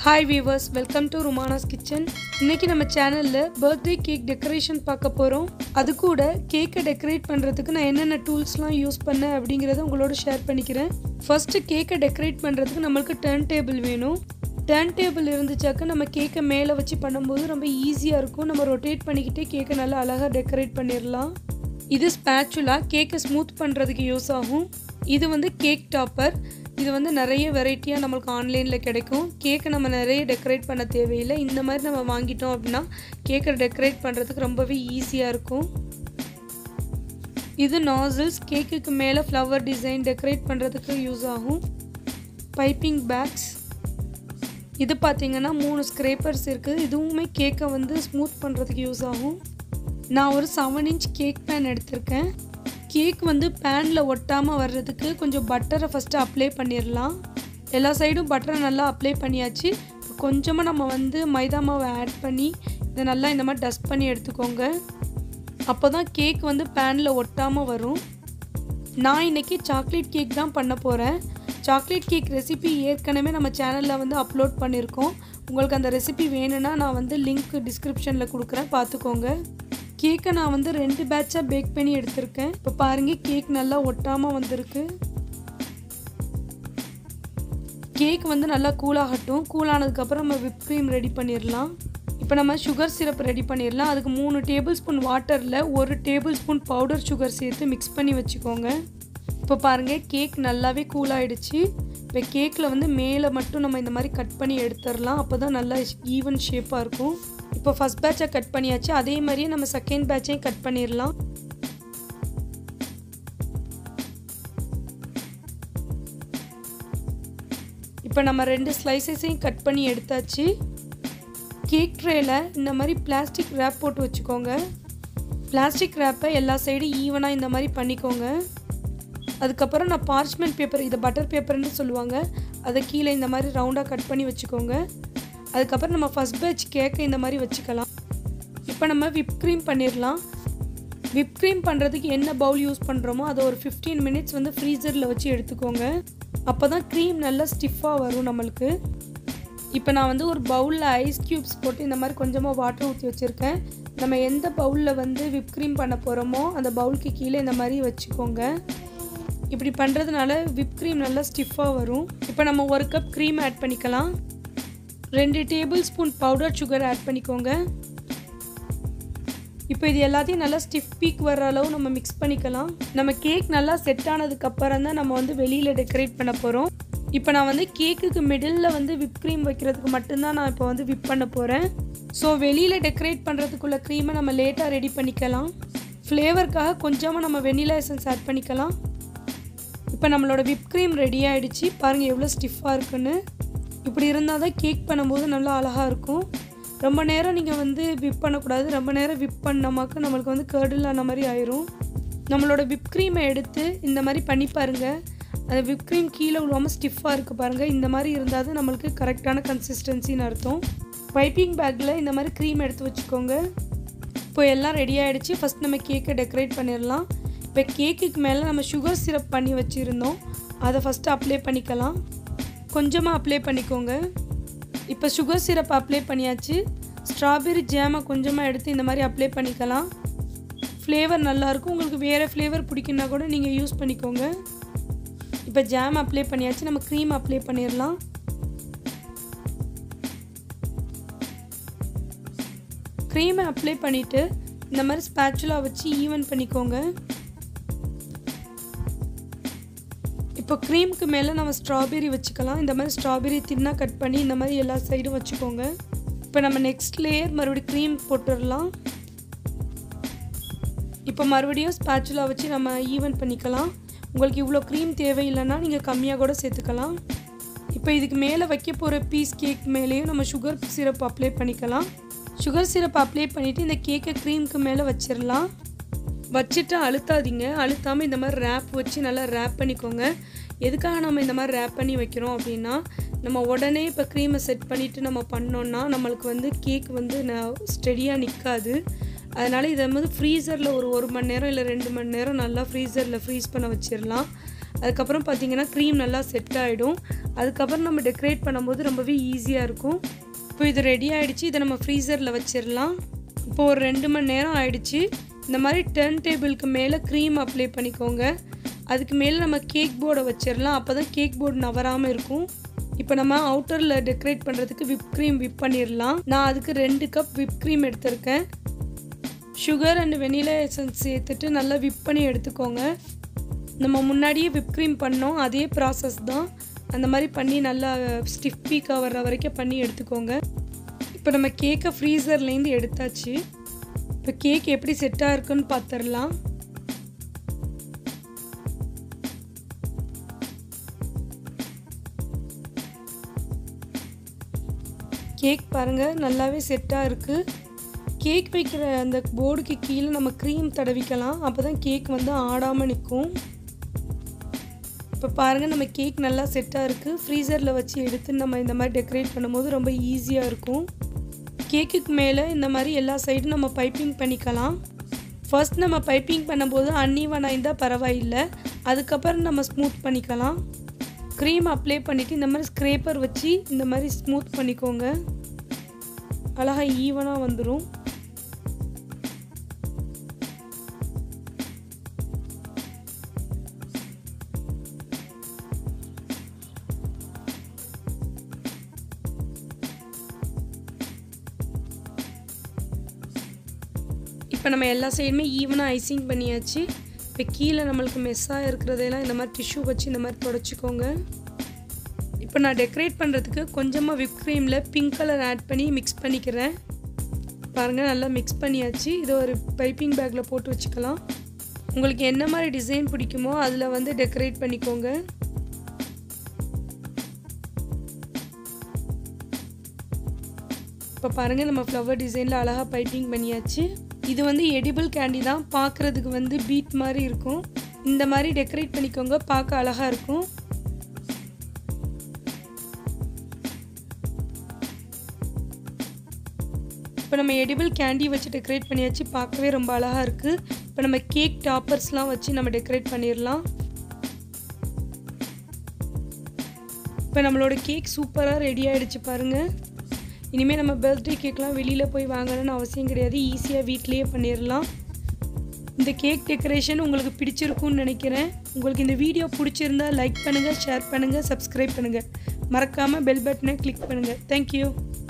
hi viewers welcome to Rumana's kitchen இன்னைக்கு நம்ம சேனலில் பர்த்டே கேக் டெக்கரேஷன் பார்க்க போகிறோம் அது கூட கேக்கை டெக்கரேட் பண்ணுறதுக்கு நான் என்னென்ன டூல்ஸ்லாம் யூஸ் பண்ணேன் அப்படிங்கிறத உங்களோட ஷேர் பண்ணிக்கிறேன் ஃபர்ஸ்ட்டு கேக்கை டெக்கரேட் பண்ணுறதுக்கு நம்மளுக்கு டர்ன் டேபிள் வேணும் டர்ன் டேபிள் இருந்துச்சாக்க நம்ம கேக்கை மேலே வச்சு பண்ணும்போது ரொம்ப ஈஸியாக இருக்கும் நம்ம ரொட்டேட் பண்ணிக்கிட்டே கேக்கை நல்லா அழகாக டெக்கரேட் பண்ணிடலாம் இது ஸ்பேச்சுலா கேக்கை ஸ்மூத் பண்ணுறதுக்கு யூஸ் ஆகும் இது வந்து கேக் டாப்பர் இது வந்து நிறைய வெரைட்டியாக நம்மளுக்கு ஆன்லைனில் கிடைக்கும் கேக்கை நம்ம நிறைய டெக்கரேட் பண்ண தேவையில்லை இந்த மாதிரி நம்ம வாங்கிட்டோம் அப்படின்னா கேக்கை டெக்கரேட் பண்ணுறதுக்கு ரொம்பவே ஈஸியாக இருக்கும் இது நாசில்ஸ் கேக்குக்கு மேலே ஃப்ளவர் டிசைன் டெக்கரேட் பண்ணுறதுக்கு யூஸ் ஆகும் பைப்பிங் பேக்ஸ் இது பார்த்தீங்கன்னா மூணு ஸ்க்ரேப்பர்ஸ் இருக்குது இதுவுமே கேக்கை வந்து ஸ்மூத் பண்ணுறதுக்கு யூஸ் ஆகும் நான் ஒரு செவன் இன்ச் கேக் பேன் எடுத்திருக்கேன் கேக் வந்து பேனில் ஒட்டாமல் வர்றதுக்கு கொஞ்சம் பட்டரை ஃபஸ்ட்டு அப்ளை பண்ணிடலாம் எல்லா சைடும் பட்டரை நல்லா அப்ளை பண்ணியாச்சு கொஞ்சமாக நம்ம வந்து மைதா மாவை ஆட் பண்ணி இதை நல்லா இந்த மாதிரி டஸ்ட் பண்ணி எடுத்துக்கோங்க அப்போ தான் கேக் வந்து பேனில் ஒட்டாமல் வரும் நான் இன்றைக்கி சாக்லேட் கேக் தான் பண்ண போகிறேன் சாக்லேட் கேக் ரெசிபி ஏற்கனவே நம்ம சேனலில் வந்து அப்லோட் பண்ணியிருக்கோம் உங்களுக்கு அந்த ரெசிபி வேணும்னா நான் வந்து லிங்க் டிஸ்கிரிப்ஷனில் கொடுக்குறேன் பார்த்துக்கோங்க கேக்கை நான் வந்து ரெண்டு பேட்சாக பேக் பண்ணி எடுத்திருக்கேன் இப்போ பாருங்க கேக் நல்லா ஒட்டாமல் வந்திருக்கு கேக் வந்து நல்லா கூலாகட்டும் கூலானதுக்கப்புறம் நம்ம விப் க்ரீம் ரெடி பண்ணிடலாம் இப்போ நம்ம சுகர் சிரப் ரெடி பண்ணிடலாம் அதுக்கு மூணு டேபிள் ஸ்பூன் வாட்டரில் ஒரு டேபிள் ஸ்பூன் பவுடர் சுகர் சேர்த்து மிக்ஸ் பண்ணி வச்சுக்கோங்க இப்போ பாருங்கள் கேக் நல்லாவே கூலாகிடுச்சு இப்போ கேக்கில் வந்து மேலே மட்டும் நம்ம இந்த மாதிரி கட் பண்ணி எடுத்துடலாம் அப்போ தான் நல்லா ஈவன் ஷேப்பாக இருக்கும் இப்போ ஃபஸ்ட் பேட்சை கட் பண்ணியாச்சு அதே மாதிரியே நம்ம செகண்ட் பேட்சையும் கட் பண்ணிடலாம் இப்போ நம்ம ரெண்டு ஸ்லைசஸையும் கட் பண்ணி எடுத்தாச்சு கேக் ட்ரேயில் இந்த மாதிரி பிளாஸ்டிக் ரேப் போட்டு வச்சுக்கோங்க பிளாஸ்டிக் ரேப்பை எல்லா சைடும் ஈவனாக இந்த மாதிரி பண்ணிக்கோங்க அதுக்கப்புறம் நான் பார்ச்மெண்ட் பேப்பர் இதை பட்டர் பேப்பர்னு சொல்லுவாங்க அதை கீழே இந்த மாதிரி ரவுண்டாக கட் பண்ணி வச்சுக்கோங்க அதுக்கப்புறம் நம்ம ஃபஸ்ட் பேட்ச் கேக்கை இந்த மாதிரி வச்சுக்கலாம் இப்போ நம்ம விப் க்ரீம் பண்ணிடலாம் விப் க்ரீம் பண்ணுறதுக்கு என்ன பவுல் யூஸ் பண்ணுறோமோ அதை ஒரு ஃபிஃப்டீன் மினிட்ஸ் வந்து ஃப்ரீசரில் வச்சு எடுத்துக்கோங்க அப்போ தான் க்ரீம் நல்லா ஸ்டிஃபாக வரும் நம்மளுக்கு இப்போ நான் வந்து ஒரு பவுலில் ஐஸ் க்யூப்ஸ் போட்டு இந்த மாதிரி கொஞ்சமாக வாட்டர் ஊற்றி வச்சுருக்கேன் நம்ம எந்த பவுலில் வந்து விப் க்ரீம் பண்ண போகிறோமோ அந்த பவுலுக்கு கீழே இந்த மாதிரி வச்சுக்கோங்க இப்படி பண்ணுறதுனால விப் க்ரீம் நல்லா ஸ்டிஃபாக வரும் இப்போ நம்ம ஒரு கப் க்ரீம் ஆட் பண்ணிக்கலாம் ரெண்டு tablespoon powder sugar add பண்ணிக்கோங்க இப்போ இது எல்லாத்தையும் நல்லா ஸ்டிஃப் பீக் வர்ற அளவு நம்ம மிக்ஸ் பண்ணிக்கலாம் நம்ம கேக் நல்லா செட் ஆனதுக்கப்புறம் தான் நம்ம வந்து வெளியில் டெக்கரேட் பண்ண போகிறோம் இப்போ நான் வந்து கேக்குக்கு மிடில் வந்து விப் க்ரீம் வைக்கிறதுக்கு மட்டும்தான் நான் இப்போ வந்து விப் பண்ண போகிறேன் ஸோ வெளியில் டெக்கரேட் பண்ணுறதுக்குள்ள க்ரீமை நம்ம லேட்டாக ரெடி பண்ணிக்கலாம் ஃப்ளேவருக்காக கொஞ்சமாக நம்ம வெனிலா எசன்ஸ் ஆட் பண்ணிக்கலாம் இப்போ நம்மளோட விப் க்ரீம் ரெடி ஆகிடுச்சு பாருங்கள் எவ்வளோ ஸ்டிஃபாக இருக்குன்னு இப்படி இருந்தால் தான் கேக் பண்ணும்போது நல்லா அழகாக இருக்கும் ரொம்ப நேரம் நீங்கள் வந்து விப் பண்ணக்கூடாது ரொம்ப நேரம் விப் பண்ணமாக்க நம்மளுக்கு வந்து கர்டில் ஆன மாதிரி ஆயிரும் நம்மளோட விப் க்ரீமை எடுத்து இந்த மாதிரி பண்ணி பாருங்கள் அந்த விப் க்ரீம் கீழே விழுவாமல் ஸ்டிஃபாக இருக்குது பாருங்கள் இந்த மாதிரி இருந்தால் தான் நம்மளுக்கு கரெக்டான கன்சிஸ்டன்சின்னு அர்த்தம் பைப்பிங் பேக்கில் இந்த மாதிரி க்ரீம் எடுத்து வச்சுக்கோங்க இப்போ எல்லாம் ரெடி ஆகிடுச்சு ஃபஸ்ட் நம்ம கேக்கை டெக்கரேட் பண்ணிடலாம் இப்போ கேக்குக்கு மேலே நம்ம சுகர் சிரப் பண்ணி வச்சுருந்தோம் அதை ஃபஸ்ட்டு அப்ளை பண்ணிக்கலாம் கொஞ்சமாக அப்ளை பண்ணிக்கோங்க இப்போ சுகர் சிரப் அப்ளை பண்ணியாச்சு ஸ்ட்ராபெரி ஜேமை கொஞ்சமாக எடுத்து இந்த மாதிரி அப்ளை பண்ணிக்கலாம் ஃப்ளேவர் நல்லாயிருக்கும் உங்களுக்கு வேறு ஃப்ளேவர் பிடிக்குன்னா கூட நீங்கள் யூஸ் பண்ணிக்கோங்க இப்போ ஜாம் அப்ளை பண்ணியாச்சு நம்ம க்ரீம் அப்ளை பண்ணிடலாம் க்ரீமை அப்ளை பண்ணிவிட்டு இந்த மாதிரி ஸ்பேச்சுலா வச்சு ஈவன் பண்ணிக்கோங்க இப்போ க்ரீமுக்கு மேலே நம்ம ஸ்ட்ராபெரி வச்சுக்கலாம் இந்த மாதிரி ஸ்ட்ராபெரி தின்னாக கட் பண்ணி இந்த மாதிரி எல்லா சைடும் வச்சுக்கோங்க இப்போ நம்ம நெக்ஸ்ட் லேயர் மறுபடியும் க்ரீம் போட்டுடலாம் இப்போ மறுபடியும் ஸ்பேச்சுலா வச்சு நம்ம ஈவன் பண்ணிக்கலாம் உங்களுக்கு இவ்வளோ க்ரீம் தேவையில்லைன்னா நீங்கள் கம்மியாக கூட சேர்த்துக்கலாம் இப்போ இதுக்கு மேலே வைக்க போகிற பீஸ் கேக் மேலேயும் நம்ம சுகர் சிரப் அப்ளை பண்ணிக்கலாம் சுகர் சிரப் அப்ளை பண்ணிவிட்டு இந்த கேக்கை க்ரீமுக்கு மேலே வச்சிடலாம் வச்சுட்டு அழுத்தாதீங்க அழுத்தாமல் இந்த மாதிரி ரேப் வச்சு நல்லா ரேப் பண்ணிக்கோங்க எதுக்காக நம்ம இந்த மாதிரி ரேப் பண்ணி வைக்கிறோம் அப்படின்னா நம்ம உடனே இப்போ க்ரீமை செட் பண்ணிவிட்டு நம்ம பண்ணோன்னா நம்மளுக்கு வந்து கேக் வந்து ஸ்டெடியாக நிற்காது அதனால் இதை வந்து ஃப்ரீசரில் ஒரு ஒரு மணி நேரம் இல்லை ரெண்டு மணி நேரம் நல்லா ஃப்ரீசரில் ஃப்ரீஸ் பண்ண வச்சிடலாம் அதுக்கப்புறம் பார்த்தீங்கன்னா க்ரீம் நல்லா செட் ஆகிடும் அதுக்கப்புறம் நம்ம டெக்கரேட் பண்ணும்போது ரொம்பவே ஈஸியாக இருக்கும் இப்போ இது ரெடி ஆகிடுச்சு இதை நம்ம ஃப்ரீசரில் வச்சிடலாம் இப்போ ஒரு ரெண்டு மணி நேரம் ஆயிடுச்சு இந்த மாதிரி டர்ன் டேபிளுக்கு மேலே க்ரீம் அப்ளை பண்ணிக்கோங்க அதுக்கு மேலே நம்ம கேக் போர்டை வச்சிடலாம் அப்போ தான் கேக் போர்டு நவராமல் இருக்கும் இப்போ நம்ம அவுட்டரில் டெக்கரேட் பண்ணுறதுக்கு விப் க்ரீம் விப் பண்ணிடலாம் நான் அதுக்கு ரெண்டு கப் விப் க்ரீம் எடுத்திருக்கேன் சுகர் அண்ட் வெனிலா எசன்ஸ் சேர்த்துட்டு நல்லா விப் பண்ணி எடுத்துக்கோங்க நம்ம முன்னாடியே விப் க்ரீம் பண்ணோம் அதே ப்ராசஸ் தான் அந்த மாதிரி பண்ணி நல்லா ஸ்டிஃப் பீக்காக வர்ற வரைக்கும் பண்ணி எடுத்துக்கோங்க இப்போ நம்ம கேக்கை ஃப்ரீசர்லேருந்து எடுத்தாச்சு இப்போ கேக் எப்படி செட்டாக இருக்குன்னு பார்த்துடலாம் கேக் பாருங்கள் நல்லாவே செட்டாக இருக்குது கேக் வைக்கிற அந்த போர்டுக்கு கீழே நம்ம க்ரீம் தடவிக்கலாம் அப்போ தான் கேக் வந்து ஆடாமல் நிற்கும் இப்போ பாருங்கள் நம்ம கேக் நல்லா செட்டாக இருக்குது ஃப்ரீசரில் வச்சு எடுத்து நம்ம இந்த மாதிரி டெக்கரேட் பண்ணும்போது ரொம்ப ஈஸியாக இருக்கும் கேக்குக்கு மேலே இந்த மாதிரி எல்லா சைடும் நம்ம பைப்பிங் பண்ணிக்கலாம் ஃபர்ஸ்ட் நம்ம பைப்பிங் பண்ணும்போது அன்னீவனாக இருந்தால் பரவாயில்லை அதுக்கப்புறம் நம்ம ஸ்மூத் பண்ணிக்கலாம் க்ரீம் அப்ளை பண்ணிவிட்டு இந்த மாதிரி ஸ்க்ரேப்பர் வச்சு இந்த மாதிரி ஸ்மூத் பண்ணிக்கோங்க அழகாக ஈவனாக வந்துடும் இப்போ நம்ம எல்லா சைடுமே ஈவனாக ஐசிங் பண்ணியாச்சு இப்போ கீழே நம்மளுக்கு மெஸ்ஸாக இருக்கிறதெல்லாம் இந்த மாதிரி டிஷ்யூ வச்சு இந்த மாதிரி தொடச்சிக்கோங்க இப்போ நான் டெக்கரேட் பண்ணுறதுக்கு கொஞ்சமாக விப் க்ரீமில் பிங்க் கலர் ஆட் பண்ணி மிக்ஸ் பண்ணிக்கிறேன் பாருங்கள் நல்லா மிக்ஸ் பண்ணியாச்சு இதை ஒரு பைப்பிங் பேக்கில் போட்டு வச்சுக்கலாம் உங்களுக்கு என்ன மாதிரி டிசைன் பிடிக்குமோ அதில் வந்து டெக்கரேட் பண்ணிக்கோங்க இப்போ பாருங்கள் நம்ம ஃப்ளவர் டிசைனில் அழகாக பைப்பிங் பண்ணியாச்சு இது வந்து எடிபிள் கேண்டி தான் பார்க்குறதுக்கு வந்து பீட் மாதிரி இருக்கும் இந்த மாதிரி டெக்கரேட் பண்ணிக்கோங்க பார்க்க அழகாக இருக்கும் இப்போ நம்ம எடிபிள் கேண்டி வச்சு டெக்கரேட் பண்ணியாச்சு பார்க்கவே ரொம்ப அழகாக இருக்குது இப்போ நம்ம கேக் டாப்பர்ஸ்லாம் வச்சு நம்ம டெக்கரேட் பண்ணிடலாம் இப்போ நம்மளோட கேக் சூப்பராக ரெடி ஆகிடுச்சு பாருங்கள் இனிமேல் நம்ம பர்த்டே கேக்லாம் வெளியில் போய் வாங்கணும்னு அவசியம் கிடையாது ஈஸியாக வீட்லேயே பண்ணிடலாம் இந்த கேக் டெக்கரேஷன் உங்களுக்கு பிடிச்சிருக்கும்னு நினைக்கிறேன் உங்களுக்கு இந்த வீடியோ பிடிச்சிருந்தா லைக் பண்ணுங்கள் ஷேர் பண்ணுங்கள் சப்ஸ்கிரைப் பண்ணுங்கள் மறக்காமல் பெல் பட்டனை கிளிக் பண்ணுங்கள் தேங்க்யூ